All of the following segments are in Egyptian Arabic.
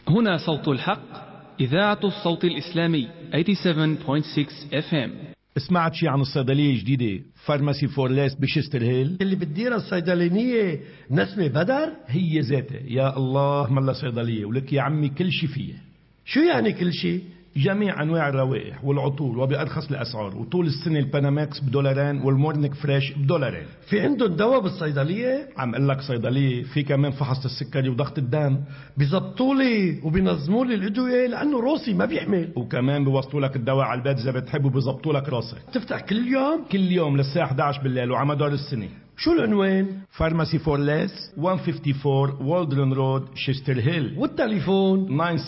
هنا صوت الحق إذاعة الصوت الإسلامي 87.6 FM سمعت شي عن الصيدلية الجديدة فارماسي فورليس بشستر هيل اللي بتديرها الصيدلانية نسمة بدر هي ذاتها يا الله ملا صيدلية ولك يا عمي كل شي فيها شو يعني كل شيء جميع انواع الروائح والعطور وبارخص الاسعار وطول السنه الباناماكس بدولارين والمورنيك فريش بدولارين في عندهم دواء بالصيدلية عم اقول لك صيدليه في كمان فحص السكري وضغط الدم بيزبطوا لي وبينظموا لي الادوية لانه روسي ما بيحمل وكمان بيوصلوا لك الدواء على البيت اذا بتحب وبيظبطوا لك راسك تفتح كل يوم كل يوم للساعه 11 بالليل وعلى مدار السنه شو العنوان فارماسي فور ليس 154 والدرن رود شيستر هيل والتليفون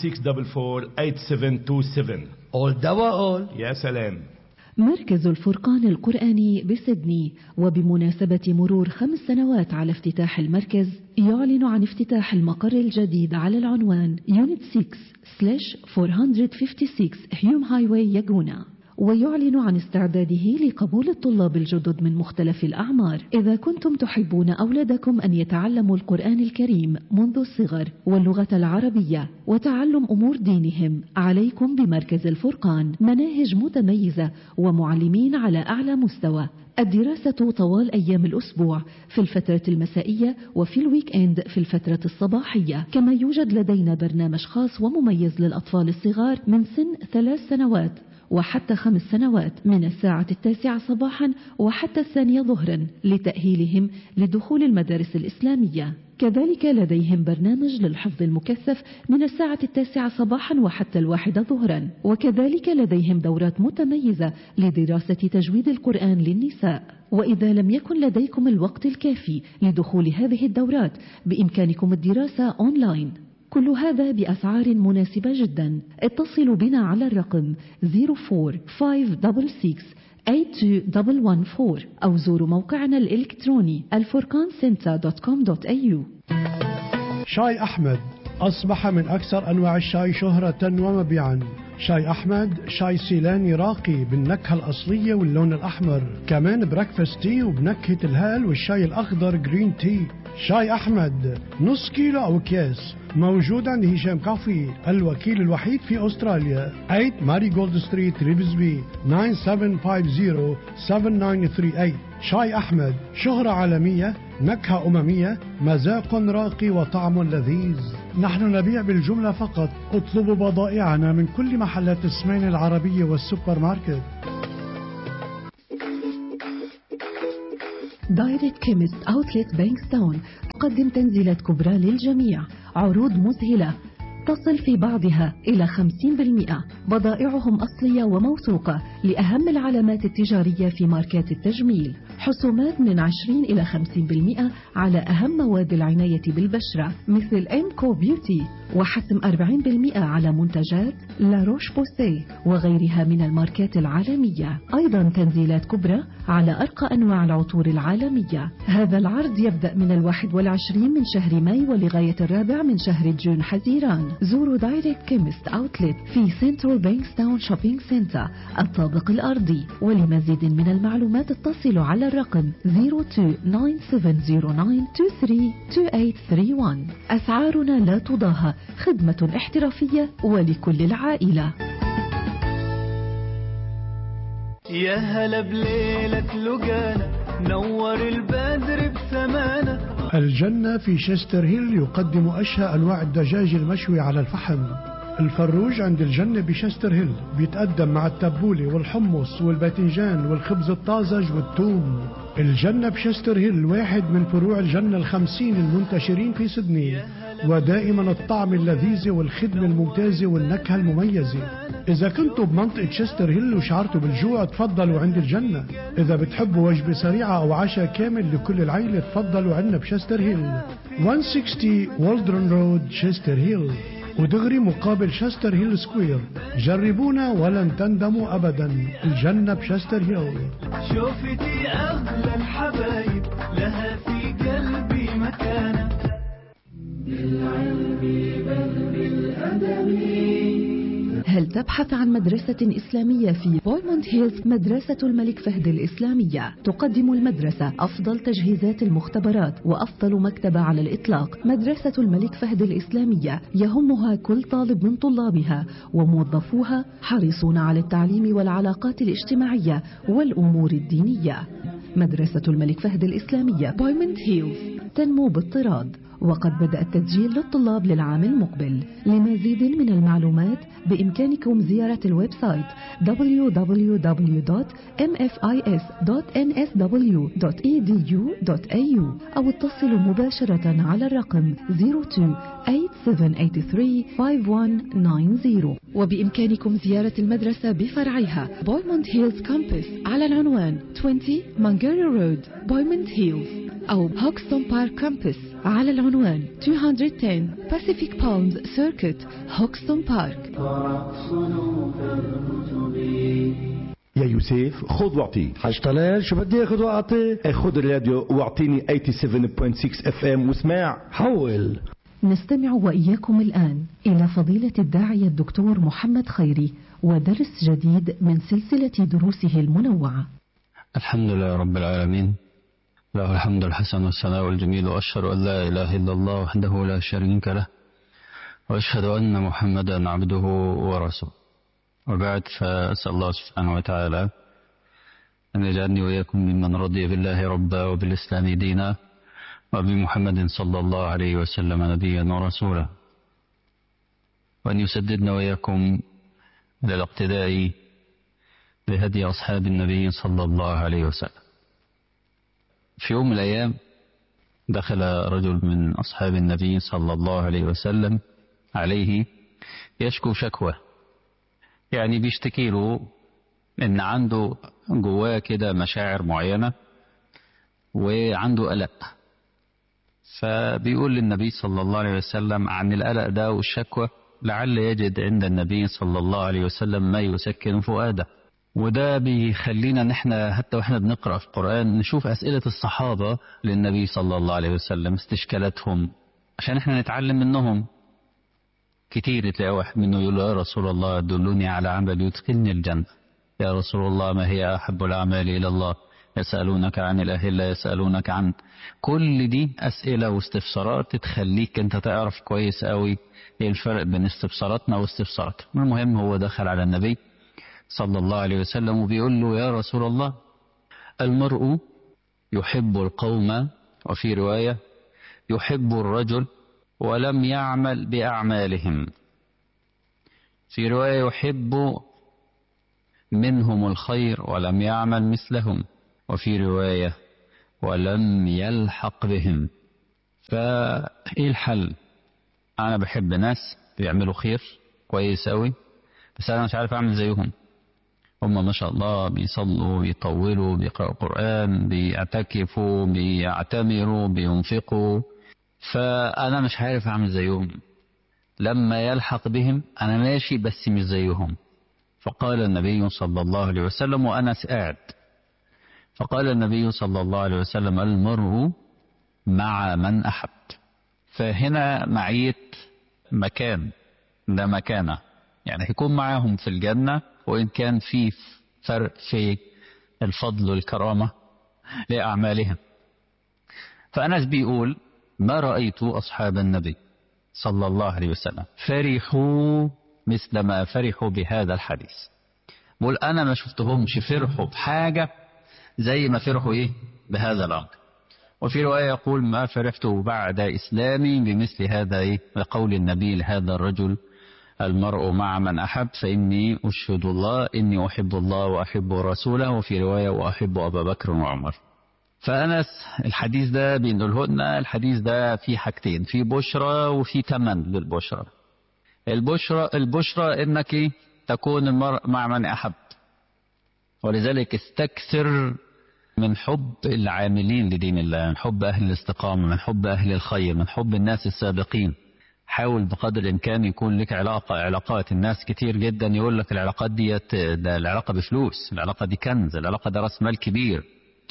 9644 اول دواء اول يا سلام مركز الفرقان القرآني بسدني وبمناسبة مرور خمس سنوات على افتتاح المركز يعلن عن افتتاح المقر الجديد على العنوان يونت 6 سلاش 456 هيوم هايواي ياجونا ويعلن عن استعداده لقبول الطلاب الجدد من مختلف الأعمار إذا كنتم تحبون أولادكم أن يتعلموا القرآن الكريم منذ الصغر واللغة العربية وتعلم أمور دينهم عليكم بمركز الفرقان مناهج متميزة ومعلمين على أعلى مستوى الدراسة طوال أيام الأسبوع في الفترة المسائية وفي الويك إند في الفترة الصباحية كما يوجد لدينا برنامج خاص ومميز للأطفال الصغار من سن ثلاث سنوات وحتى خمس سنوات من الساعة التاسعة صباحا وحتى الثانية ظهرا لتأهيلهم لدخول المدارس الإسلامية كذلك لديهم برنامج للحفظ المكثف من الساعة التاسعة صباحا وحتى الواحدة ظهرا وكذلك لديهم دورات متميزة لدراسة تجويد القرآن للنساء وإذا لم يكن لديكم الوقت الكافي لدخول هذه الدورات بإمكانكم الدراسة أونلاين كل هذا بأسعار مناسبة جدا اتصلوا بنا على الرقم 04566 أو زوروا موقعنا الإلكتروني الفرقانسنتا.com.au شاي أحمد أصبح من أكثر أنواع الشاي شهرة ومبيعا شاي أحمد شاي سيلاني راقي بالنكهة الأصلية واللون الأحمر كمان بريكفاست تي وبنكهة الهال والشاي الأخضر جرين تي شاي أحمد نص كيلو أو أكياس موجود عند هشام كافي الوكيل الوحيد في أستراليا 8 ماري جولد ستريت ريبزبي 9750 شاي أحمد شهرة عالمية نكهة أممية مذاق راقي وطعم لذيذ نحن نبيع بالجملة فقط اطلبوا بضائعنا من كل محلات السمين العربية والسوبر ماركت دايركت كيمست اوتلت بانكستاون تقدم تنزيلات كبرى للجميع عروض مذهلة تصل في بعضها إلى 50% بضائعهم أصلية وموثوقة لأهم العلامات التجارية في ماركات التجميل حسومات من 20 إلى 50% على أهم مواد العناية بالبشرة مثل إمكو بيوتي وحسم 40% على منتجات لا روش بوسي وغيرها من الماركات العالمية أيضا تنزيلات كبرى على أرقى أنواع العطور العالمية هذا العرض يبدأ من الواحد والعشرين من شهر ماي ولغاية الرابع من شهر جون حزيران زوروا دايركت كيمست أوتلت في سنترال بانكستاون شوبينج سنتر الطابق الأرضي ولمزيد من المعلومات اتصلوا على الرقم 029709232831 أسعارنا لا تضاهى خدمة احترافية ولكل العائلة يا هلا بليلة لقانا نور البدر بسمانا الجنة في شستر هيل يقدم أشهى أنواع الدجاج المشوي على الفحم الفروج عند الجنة بشستر هيل بيتقدم مع التبولة والحمص والباذنجان والخبز الطازج والثوم الجنة بشستر هيل واحد من فروع الجنة الخمسين المنتشرين في سدني ودائما الطعم اللذيذ والخدمة الممتازة والنكهة المميزة إذا كنتوا بمنطقة شستر هيل وشعرتوا بالجوع تفضلوا عند الجنة إذا بتحبوا وجبة سريعة أو عشاء كامل لكل العيلة تفضلوا عنا بشستر هيل 160 والدرن رود شستر هيل ودغري مقابل شستر هيل سكوير جربونا ولن تندموا أبدا الجنة بشستر هيل شوفتي أغلى الحبايب لها في قلبي مكانة هل تبحث عن مدرسة إسلامية في بويموند هيلز مدرسة الملك فهد الإسلامية تقدم المدرسة أفضل تجهيزات المختبرات وأفضل مكتبة على الإطلاق مدرسة الملك فهد الإسلامية يهمها كل طالب من طلابها وموظفوها حريصون على التعليم والعلاقات الاجتماعية والأمور الدينية مدرسة الملك فهد الإسلامية بويموند هيلز تنمو باضطراد وقد بدأ التسجيل للطلاب للعام المقبل لمزيد من المعلومات بإمكانكم زيارة الويب سايت www.mfis.nsw.edu.au أو اتصلوا مباشرة على الرقم 02-8783-5190 وبإمكانكم زيارة المدرسة بفرعها بويموند هيلز كامبس على العنوان 20 مانجاري رود بويموند هيلز أو هوكستون بارك كامبس على العنوان 210 Pacific Palms Circuit هوكستون بارك يا يوسف خذ واعطي حاج طلال شو بدي اخذ واعطي خذ الراديو واعطيني 87.6 اف ام واسمع حول نستمع وإياكم الآن إلى فضيلة الداعية الدكتور محمد خيري ودرس جديد من سلسلة دروسه المنوعة الحمد لله رب العالمين له الحمد الحسن والثناء الجميل وأشهد أن لا إله إلا الله وحده لا شريك له وأشهد أن محمدا عبده ورسوله وبعد فأسأل الله سبحانه وتعالى أن يجعلني وإياكم ممن رضي بالله ربا وبالإسلام دينا وبمحمد صلى الله عليه وسلم نبيا ورسولا وأن يسددنا وإياكم إلى الاقتداء بهدي أصحاب النبي صلى الله عليه وسلم في يوم من الأيام دخل رجل من أصحاب النبي صلى الله عليه وسلم عليه يشكو شكوى يعني بيشتكي له إن عنده جواه كده مشاعر معينة وعنده قلق فبيقول للنبي صلى الله عليه وسلم عن القلق ده والشكوى لعل يجد عند النبي صلى الله عليه وسلم ما يسكن فؤاده وده بيخلينا نحن حتى واحنا بنقرأ في القرآن نشوف أسئلة الصحابة للنبي صلى الله عليه وسلم استشكالاتهم عشان احنا نتعلم منهم كتير تلاقي واحد منه يقول له يا رسول الله دلوني على عمل يدخلني الجنة يا رسول الله ما هي أحب الأعمال إلى الله يسألونك عن الأهلة يسألونك عن كل دي أسئلة واستفسارات تخليك أنت تعرف كويس قوي ايه الفرق بين استفساراتنا واستفساراتهم المهم هو دخل على النبي صلى الله عليه وسلم وبيقول له يا رسول الله المرء يحب القوم وفي رواية يحب الرجل ولم يعمل بأعمالهم في رواية يحب منهم الخير ولم يعمل مثلهم وفي رواية ولم يلحق بهم فإيه الحل أنا بحب ناس بيعملوا خير كويس أوي بس أنا مش عارف أعمل زيهم هم ما شاء الله بيصلوا بيطولوا بيقرأوا قرآن بيعتكفوا بيعتمروا بينفقوا فأنا مش عارف أعمل زيهم لما يلحق بهم أنا ماشي بس مش زيهم فقال النبي صلى الله عليه وسلم وأنا قاعد فقال النبي صلى الله عليه وسلم المرء مع من أحب فهنا معية مكان ده مكانة يعني هيكون معاهم في الجنة وإن كان في فرق في الفضل والكرامة لأعمالهم فأنس بيقول ما رأيت أصحاب النبي صلى الله عليه وسلم فرحوا مثل ما فرحوا بهذا الحديث بقول أنا ما شفتهمش فرحوا بحاجة زي ما فرحوا إيه بهذا الأمر وفي رواية يقول ما فرحت بعد إسلامي بمثل هذا إيه لقول النبي لهذا الرجل المرء مع من أحب فإني أشهد الله إني أحب الله وأحب رسوله وفي رواية وأحب أبا بكر وعمر فأنس الحديث ده بينقله لنا الحديث ده فيه حاجتين في بشرى وفي تمن للبشرى البشرى البشرى إنك إيه؟ تكون المرء مع من أحب ولذلك استكثر من حب العاملين لدين الله من حب أهل الاستقامة من حب أهل الخير من حب الناس السابقين حاول بقدر الإمكان يكون لك علاقة علاقات الناس كتير جدا يقول لك العلاقات ديت ده العلاقة بفلوس العلاقة دي كنز العلاقة ده رأس مال كبير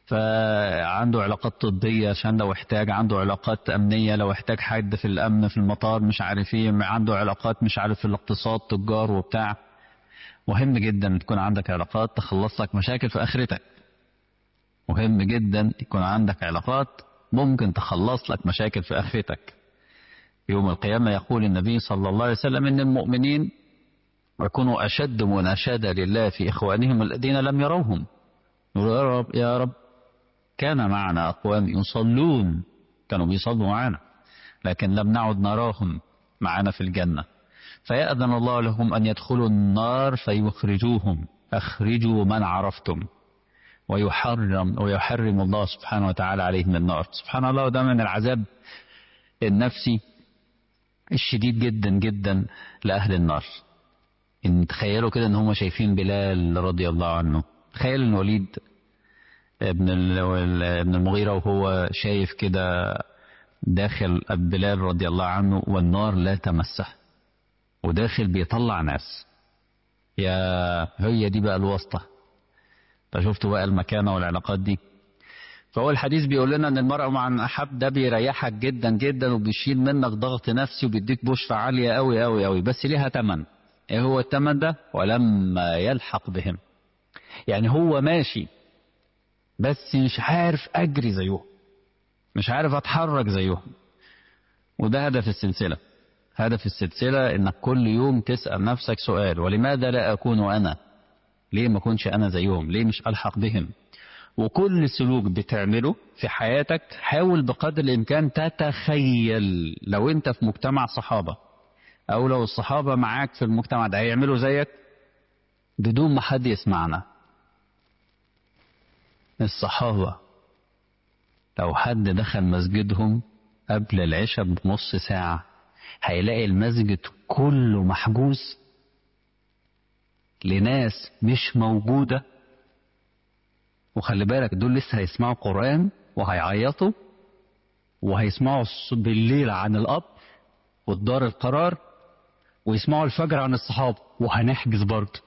فعنده علاقات طبية عشان لو احتاج عنده علاقات أمنية لو احتاج حد في الأمن في المطار مش عارف ايه عنده علاقات مش عارف في الاقتصاد تجار وبتاع مهم جدا ان تكون عندك علاقات تخلص لك مشاكل في آخرتك مهم جدا يكون عندك علاقات ممكن تخلص لك مشاكل في آخرتك يوم القيامة يقول النبي صلى الله عليه وسلم إن المؤمنين يكونوا أشد مناشدة لله في إخوانهم الذين لم يروهم يقول يا رب يا رب كان معنا أقوام يصلون كانوا بيصلوا معنا لكن لم نعد نراهم معنا في الجنة فيأذن الله لهم أن يدخلوا النار فيخرجوهم أخرجوا من عرفتم ويحرم ويحرم الله سبحانه وتعالى عليهم النار سبحان الله ده من العذاب النفسي الشديد جدا جدا لأهل النار إن تخيلوا كده إن هم شايفين بلال رضي الله عنه تخيل إن وليد ابن ابن المغيرة وهو شايف كده داخل بلال رضي الله عنه والنار لا تمسه وداخل بيطلع ناس يا هي دي بقى الواسطة فشفتوا بقى المكانة والعلاقات دي فهو الحديث بيقول لنا ان المرء مع من احب ده بيريحك جدا جدا وبيشيل منك ضغط نفسي وبيديك بشرة عالية قوي قوي قوي بس ليها تمن ايه هو التمن ده ولما يلحق بهم يعني هو ماشي بس مش عارف اجري زيهم مش عارف اتحرك زيهم وده هدف السلسلة هدف السلسلة انك كل يوم تسأل نفسك سؤال ولماذا لا اكون انا ليه ما اكونش انا زيهم ليه مش الحق بهم وكل سلوك بتعمله في حياتك حاول بقدر الامكان تتخيل لو انت في مجتمع صحابة او لو الصحابة معاك في المجتمع ده هيعملوا زيك بدون ما حد يسمعنا الصحابة لو حد دخل مسجدهم قبل العشاء بنص ساعة هيلاقي المسجد كله محجوز لناس مش موجودة وخلي بالك دول لسه هيسمعوا قرآن وهيعيطوا وهيسمعوا الص- بالليل عن الأب والدار القرار ويسمعوا الفجر عن الصحابة وهنحجز برضه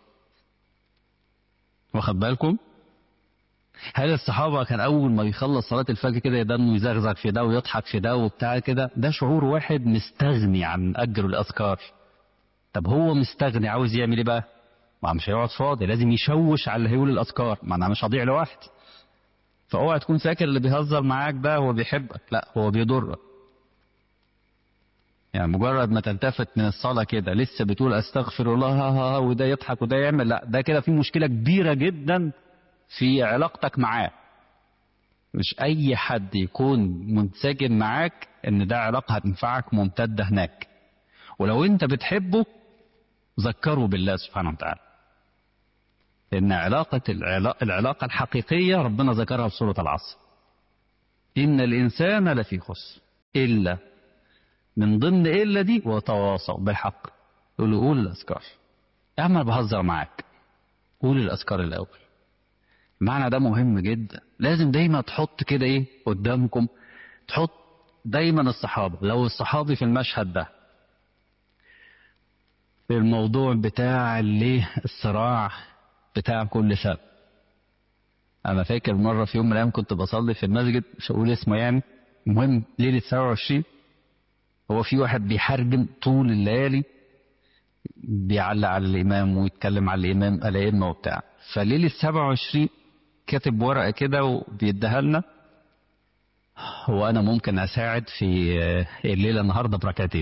واخد بالكم هل الصحابة كان أول ما يخلص صلاة الفجر كده يدنه يزغزغ في ده ويضحك في ده وبتاع كده ده شعور واحد مستغني عن أجر الأذكار طب هو مستغني عاوز يعمل إيه بقى؟ ما مش هيقعد فاضي لازم يشوش على اللي هيقول الأذكار ما أنا مش هضيع لوحدي فاوعى تكون فاكر اللي بيهزر معاك ده هو بيحبك لا هو بيضرك يعني مجرد ما تلتفت من الصلاة كده لسه بتقول استغفر الله ها ها ها وده يضحك وده يعمل لا ده كده في مشكلة كبيرة جدا في علاقتك معاه مش اي حد يكون منسجم معاك ان ده علاقة هتنفعك ممتدة هناك ولو انت بتحبه ذكره بالله سبحانه وتعالى لان علاقة العلاقة, العلاقة الحقيقية ربنا ذكرها في سورة العصر ان الانسان لفي خسر الا من ضمن الا دي وتواصوا بالحق يقول له قول الاذكار يا عم انا بهزر معاك قول الاذكار الاول المعنى ده مهم جدا لازم دايما تحط كده ايه قدامكم تحط دايما الصحابة لو الصحابي في المشهد ده في الموضوع بتاع اللي الصراع بتاع كل سبت انا فاكر مرة في يوم من الايام كنت بصلي في المسجد مش هقول اسمه يعني المهم ليلة 27 هو في واحد بيحرجم طول الليالي بيعلق على الامام ويتكلم على الامام الائمه وبتاع فليله 27 كاتب ورقه كده وبيديها لنا هو انا ممكن اساعد في الليله النهارده بركعتين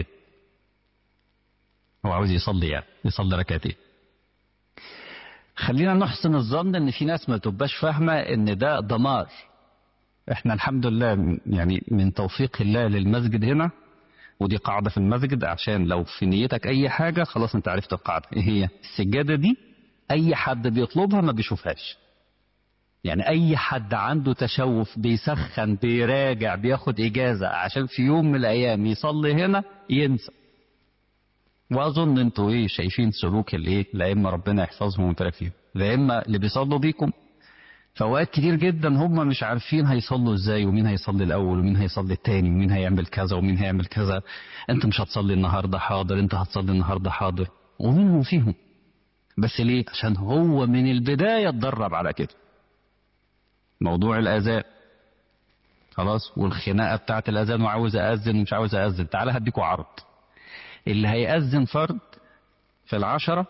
هو عاوز يصلي يعني يصلي ركعتين خلينا نحسن الظن ان في ناس ما تبقاش فاهمه ان ده دمار احنا الحمد لله يعني من توفيق الله للمسجد هنا ودي قاعدة في المسجد عشان لو في نيتك أي حاجة خلاص أنت عرفت القاعدة إيه هي السجادة دي أي حد بيطلبها ما بيشوفهاش يعني أي حد عنده تشوف بيسخن بيراجع بياخد إجازة عشان في يوم من الأيام يصلي هنا ينسى وأظن أنتوا إيه شايفين سلوك الإيه الأئمة ربنا يحفظهم ويبارك فيهم الأئمة اللي بيصلوا بيكم فأوقات كتير جدا هم مش عارفين هيصلوا ازاي ومين هيصلي الأول ومين هيصلي التاني ومين هيعمل كذا ومين هيعمل كذا أنت مش هتصلي النهاردة حاضر أنت هتصلي النهاردة حاضر ومنهم فيهم بس ليه؟ عشان هو من البداية اتدرب على كده موضوع الأذان خلاص والخناقة بتاعت الأذان وعاوز أذن ومش عاوز أذن تعالى هديكوا عرض اللي هيأذن فرد في العشرة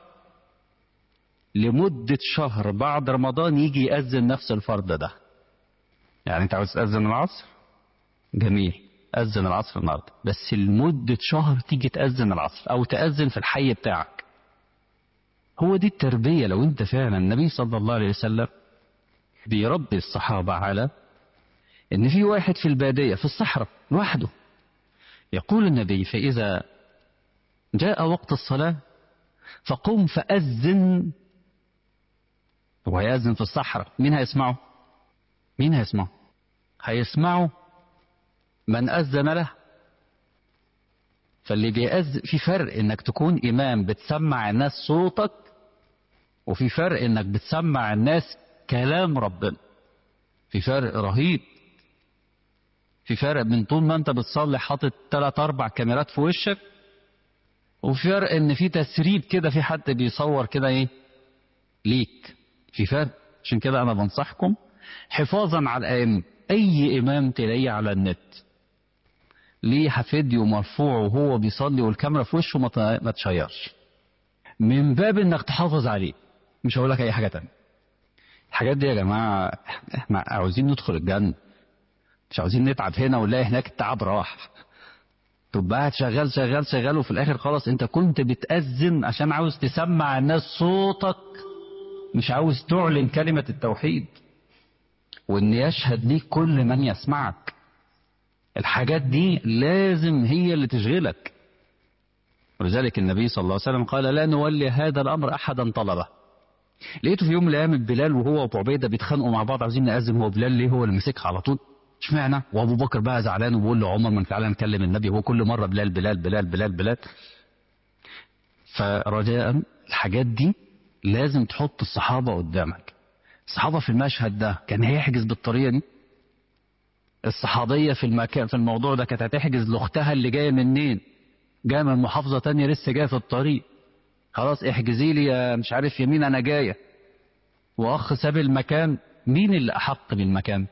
لمدة شهر بعد رمضان يجي يأذن نفس الفرد ده يعني انت عاوز تأذن العصر جميل أذن العصر النهارده بس لمدة شهر تيجي تأذن العصر أو تأذن في الحي بتاعك هو دي التربية لو انت فعلا النبي صلى الله عليه وسلم بيربي الصحابة على ان في واحد في البادية في الصحراء لوحده يقول النبي فإذا جاء وقت الصلاة فقم فأذن هو هيأذن في الصحراء مين هيسمعه مين هيسمعه هيسمعه من أذن له فاللي بيأذن في فرق انك تكون امام بتسمع الناس صوتك وفي فرق انك بتسمع الناس كلام ربنا في فرق رهيب في فرق من طول ما انت بتصلي حاطط ثلاث اربع كاميرات في وشك وفي فرق ان في تسريب كده في حد بيصور كده ايه ليك في فرق عشان كده انا بنصحكم حفاظا على الائمه اي امام تلاقيه على النت ليه فيديو مرفوع وهو بيصلي والكاميرا في وشه ما ت- ما تشيرش من باب انك تحافظ عليه مش هقول لك اي حاجه تانية الحاجات دي يا جماعه احنا عاوزين ندخل الجنه مش عاوزين نتعب هنا ونلاقي هناك التعب راح تبقى قاعد شغال شغال شغال وفي الاخر خلاص انت كنت بتأذن عشان عاوز تسمع الناس صوتك مش عاوز تعلن كلمة التوحيد وان يشهد ليك كل من يسمعك الحاجات دي لازم هي اللي تشغلك ولذلك النبي صلى الله عليه وسلم قال لا نولي هذا الامر احدا طلبه لقيته في يوم من الايام بلال وهو وابو عبيده بيتخانقوا مع بعض عايزين نأذن هو بلال ليه هو اللي مسكها على طول اشمعنى وابو بكر بقى زعلان وبيقول له عمر من تعالى نكلم النبي هو كل مره بلال بلال بلال بلال بلال فرجاء الحاجات دي لازم تحط الصحابه قدامك الصحابه في المشهد ده كان هيحجز بالطريقه دي الصحابيه في المكان في الموضوع ده كانت هتحجز لاختها اللي جايه منين جايه من محافظه تانية لسه جايه في الطريق خلاص احجزي لي يا مش عارف يمين انا جايه واخ ساب المكان مين اللي احق بالمكان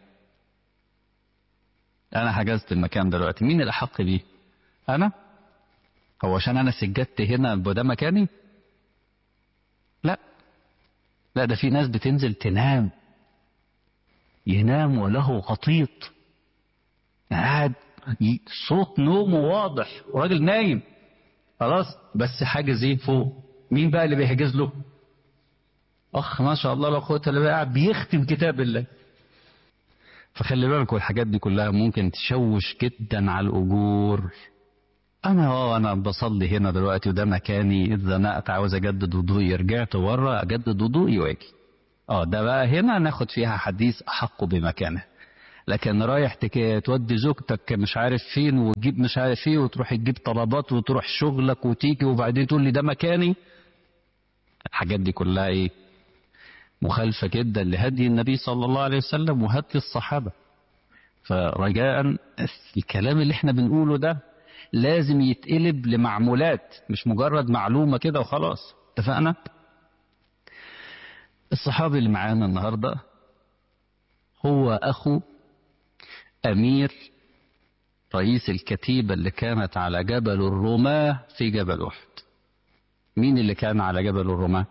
انا حجزت المكان دلوقتي مين الاحق بيه انا هو عشان انا سجدت هنا يبقى ده مكاني لا لا ده في ناس بتنزل تنام ينام وله غطيط قاعد ي- صوت نومه واضح وراجل نايم خلاص بس حاجز ايه فوق مين بقى اللي بيحجز له اخ ما شاء الله لا قوه الا بالله قاعد بيختم كتاب الله فخلي بالكم الحاجات دي كلها ممكن تشوش جدا على الاجور انا اه انا بصلي هنا دلوقتي وده مكاني اتزنقت عاوز اجدد وضوئي رجعت بره اجدد وضوئي واجي اه ده بقى هنا ناخد فيها حديث احق بمكانه لكن رايح تك- تودي زوجتك مش عارف فين وتجيب مش عارف ايه وتروح تجيب طلبات وتروح شغلك وتيجي وبعدين تقول لي ده مكاني الحاجات دي كلها ايه مخالفة جدا لهدي النبي صلى الله عليه وسلم وهدي الصحابة فرجاء الكلام اللي احنا بنقوله ده لازم يتقلب لمعمولات مش مجرد معلومة كده وخلاص اتفقنا الصحابي اللي معانا النهاردة هو أخو أمير رئيس الكتيبة اللي كانت على جبل الرماة في جبل أحد مين اللي كان على جبل الرماة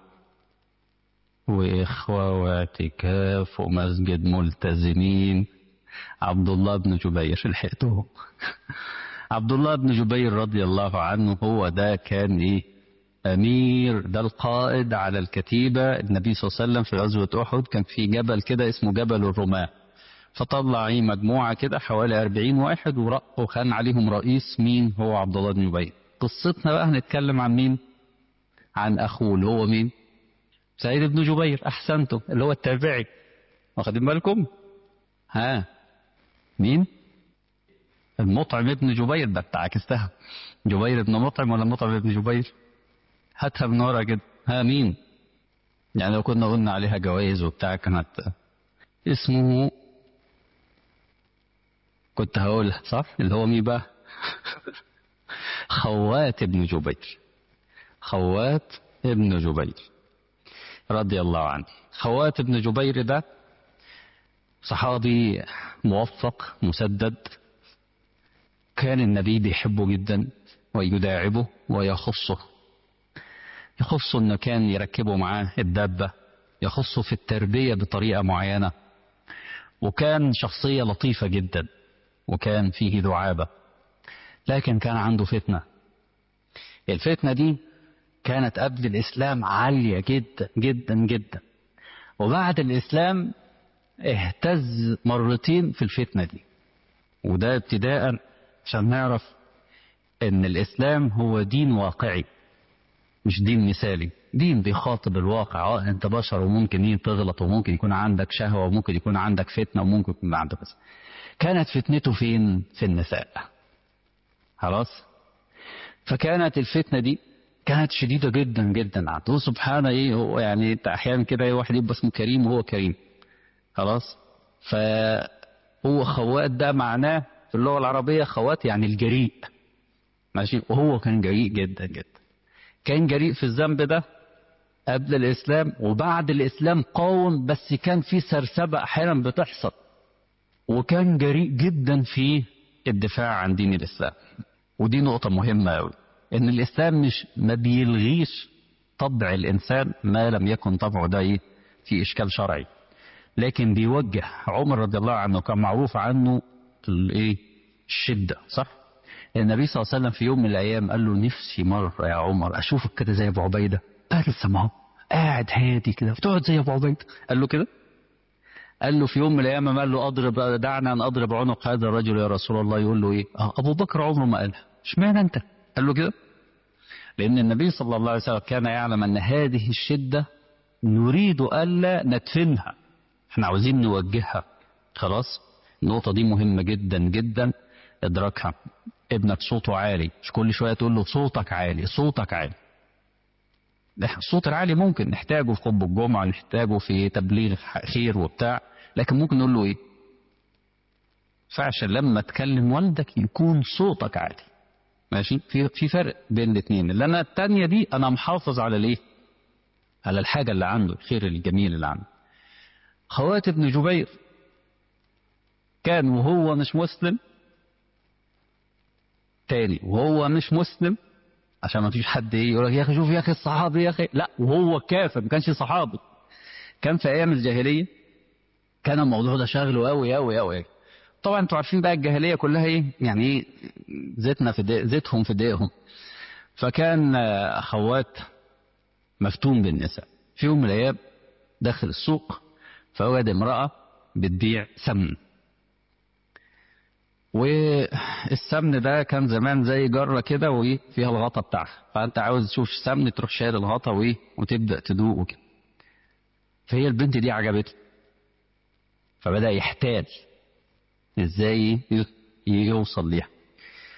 وإخوة واعتكاف ومسجد ملتزمين عبد الله بن جبير لحقته عبد الله بن جبير رضي الله عنه هو ده كان ايه امير ده القائد على الكتيبة النبي صلى الله عليه وسلم في غزوة احد كان في جبل كده اسمه جبل الرماة فطلع ايه مجموعة كده حوالي 40 واحد ورق وكان عليهم رئيس مين هو عبد الله بن جبير قصتنا بقى هنتكلم عن مين عن اخوه اللي هو مين سعيد بن جبير احسنتم اللي هو التابعي واخدين بالكم ها مين المطعم ابن جبير ده بتاع عكستها جبير ابن مطعم ولا مطعم ابن جبير هاتها من ورا كده ها مين يعني لو كنا قلنا عليها جوائز وبتاع كانت اسمه كنت هقولها صح اللي هو مين بقى خوات ابن جبير خوات ابن جبير رضي الله عنه خوات ابن جبير ده صحابي موفق مسدد كان النبي بيحبه جدا ويداعبه ويخصه يخصه انه كان يركبه معاه الدابة يخصه في التربية بطريقة معينة وكان شخصية لطيفة جدا وكان فيه دعابة لكن كان عنده فتنة الفتنة دي كانت قبل الإسلام عالية جدا جدا جدا وبعد الإسلام اهتز مرتين في الفتنة دي وده ابتداء عشان نعرف ان الإسلام هو دين واقعي مش دين مثالي دين بيخاطب الواقع اه انت بشر وممكن ايه تغلط وممكن يكون عندك شهوة وممكن يكون عندك فتنة وممكن يكون عندك بس كانت فتنته فين في النساء خلاص فكانت الفتنة دي كانت شديدة جدا جدا عنده سبحانه ايه هو يعني انت احيانا كده ايه واحد يبقى اسمه كريم وهو كريم خلاص فهو خوات ده معناه في اللغة العربية خوات يعني الجريء ماشي وهو كان جريء جدا جدا كان جريء في الذنب ده قبل الإسلام وبعد الإسلام قاوم بس كان في سرسبة أحيانا بتحصل وكان جريء جدا في الدفاع عن دين الإسلام ودي نقطة مهمة أوي إن الإسلام مش ما بيلغيش طبع الإنسان ما لم يكن طبعه ده إيه في إشكال شرعي لكن بيوجه عمر رضي الله عنه كان معروف عنه الإيه الشدة صح النبي صلى الله عليه وسلم في يوم من الأيام قال له نفسي مرة يا عمر أشوفك كده زي أبو عبيدة قال سمعه قاعد هادي كده بتقعد زي أبو عبيدة قال له كده قال له في يوم من الأيام قال له أضرب دعنا أن أضرب عنق هذا الرجل يا رسول الله يقول له إيه آه أبو بكر عمره ما قالها اشمعنى أنت قال له كده لأن النبي صلى الله عليه وسلم كان يعلم أن هذه الشدة نريد ألا ندفنها احنا عاوزين نوجهها خلاص النقطة دي مهمة جدا جدا ادراكها ابنك صوته عالي مش كل شوية تقول له صوتك عالي صوتك عالي الصوت العالي ممكن نحتاجه في خطبة الجمعة نحتاجه في تبليغ خير وبتاع لكن ممكن نقول له ايه فعشان لما تكلم والدك يكون صوتك عالي ماشي في في فرق بين الاثنين اللي انا التانية دي انا محافظ على الايه على الحاجة اللي عنده الخير الجميل اللي عنده خوات ابن جبير كان وهو مش مسلم تاني وهو مش مسلم عشان ما فيش حد ايه يقول لك يا اخي شوف يا اخي الصحابي يا اخي لا وهو كافر ما كانش صحابي كان في ايام الجاهليه كان الموضوع ده شاغله قوي قوي قوي طبعا انتوا عارفين بقى الجاهليه كلها ايه يعني ايه زيتنا في دي زيتهم في دقيقهم فكان اخوات مفتون بالنساء في يوم من الايام داخل السوق فوجد امراه بتبيع سمن والسمن ده كان زمان زي جرة كده وايه فيها الغطا بتاعها فانت عاوز تشوف سمن تروح شايل الغطا وايه وتبدا تدوق وكده فهي البنت دي عجبته فبدا يحتاج ازاي يوصل ليها